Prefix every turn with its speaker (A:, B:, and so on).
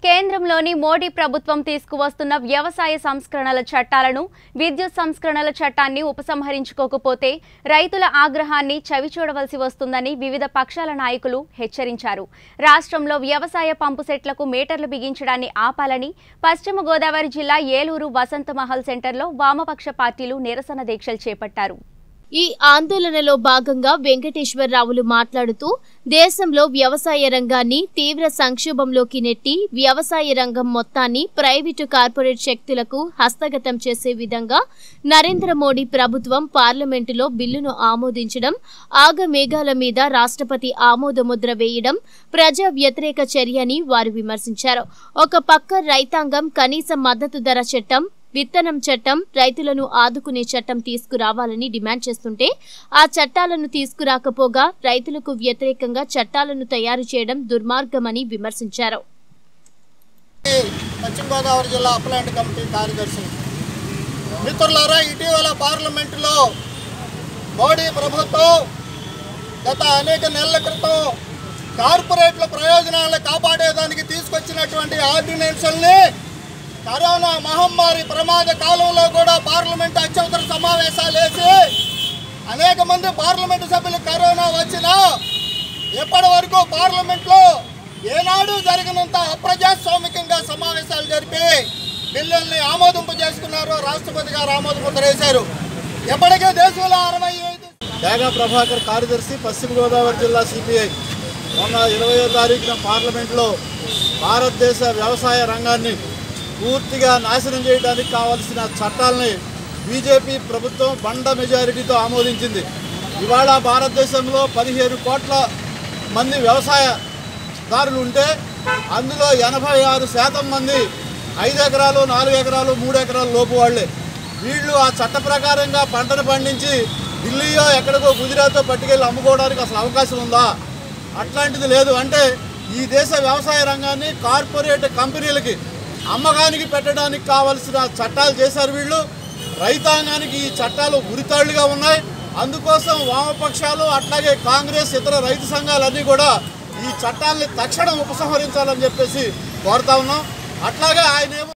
A: కేంద్రంలోని మోడీ ప్రభుత్వం తీసుకువస్తున్న వ్యవసాయ సంస్కరణల చట్టాలను విద్యుత్ సంస్కరణల చట్టాన్ని ఉపసంహరించుకోకపోతే రైతుల ఆగ్రహాన్ని చవిచూడవలసి వస్తుందని వివిధ పక్షాల నాయకులు హెచ్చరించారు రాష్ట్రంలో వ్యవసాయ పంపు సెట్లకు మీటర్లు బిగించడాన్ని ఆపాలని పశ్చిమ గోదావరి జిల్లా ఏలూరు వసంత మహల్ సెంటర్లో వామపక్ష పార్టీలు నిరసన దీక్షలు చేపట్టారు
B: ఈ ఆందోళనలో భాగంగా వెంకటేశ్వరరావులు మాట్లాడుతూ దేశంలో వ్యవసాయ రంగాన్ని తీవ్ర సంక్షోభంలోకి నెట్టి వ్యవసాయ రంగం మొత్తాన్ని ప్రైవేటు కార్పొరేట్ శక్తులకు హస్తగతం చేసే విధంగా నరేంద్ర మోడీ ప్రభుత్వం పార్లమెంటులో బిల్లును ఆమోదించడం ఆగమేఘాల మీద రాష్ట్రపతి ఆమోదముద్ర వేయడం ప్రజా వ్యతిరేక చర్య అని వారు విమర్శించారు ఒక పక్క రైతాంగం కనీస మద్దతు ధర చట్టం విత్తనం చట్టం రైతులను ఆదుకునే చట్టం తీసుకురావాలని డిమాండ్ చేస్తుంటే ఆ చట్టాలను తీసుకురాకపోగా రైతులకు వ్యతిరేకంగా చట్టాలను తయారు చేయడం దుర్మార్గమని విమర్శించారు
C: పశ్చిమ గోదావరి జిల్లా అప్లాంట్ కమిటీ కార్యదర్శి మిత్రులారా ఇటీవల పార్లమెంటులో మోడీ ప్రభుత్వం గత అనేక నెలల క్రితం కార్పొరేట్ల ప్రయోజనాలను కాపాడేదానికి తీసుకొచ్చినటువంటి ఆర్డినెన్సుల్ని కరోనా మహమ్మారి ప్రమాద కాలంలో కూడా పార్లమెంట్ అత్యవసర సమావేశాలు వేసి అనేక మంది పార్లమెంటు సభ్యులు కరోనా వచ్చినా ఇప్పటి వరకు పార్లమెంట్లో ఏనాడు జరిగినంత అప్రజాస్వామికంగా సమావేశాలు జరిపి బిల్లుల్ని ఆమోదింపు చేసుకున్నారు రాష్ట్రపతి గారు ఆమోద ముద్ర వేశారు ఎప్పటికే దేశంలో అరవై ఐదు
D: డేగా ప్రభాకర్ కార్యదర్శి పశ్చిమ గోదావరి జిల్లా సిపిఐ మొన్న ఇరవయో తారీఖున పార్లమెంట్లో భారతదేశ వ్యవసాయ రంగాన్ని పూర్తిగా నాశనం చేయడానికి కావాల్సిన చట్టాలని బీజేపీ ప్రభుత్వం బండ మెజారిటీతో ఆమోదించింది ఇవాళ భారతదేశంలో పదిహేను కోట్ల మంది వ్యవసాయదారులు ఉంటే అందులో ఎనభై ఆరు శాతం మంది ఐదు ఎకరాలు నాలుగు ఎకరాలు మూడు ఎకరాలు లోపు వాళ్ళే వీళ్ళు ఆ చట్ట ప్రకారంగా పంటను పండించి ఢిల్లీయో ఎక్కడికో గుజరాతో పట్టుకెళ్ళి అమ్ముకోవడానికి అసలు అవకాశం ఉందా అట్లాంటిది లేదు అంటే ఈ దేశ వ్యవసాయ రంగాన్ని కార్పొరేట్ కంపెనీలకి అమ్మకానికి పెట్టడానికి కావలసిన చట్టాలు చేశారు వీళ్ళు రైతాంగానికి ఈ చట్టాలు ఉరితాళ్లుగా ఉన్నాయి అందుకోసం వామపక్షాలు అట్లాగే కాంగ్రెస్ ఇతర రైతు సంఘాలన్నీ కూడా ఈ చట్టాలని తక్షణం ఉపసంహరించాలని చెప్పేసి కోరుతా ఉన్నాం అట్లాగే ఆయన ఏమో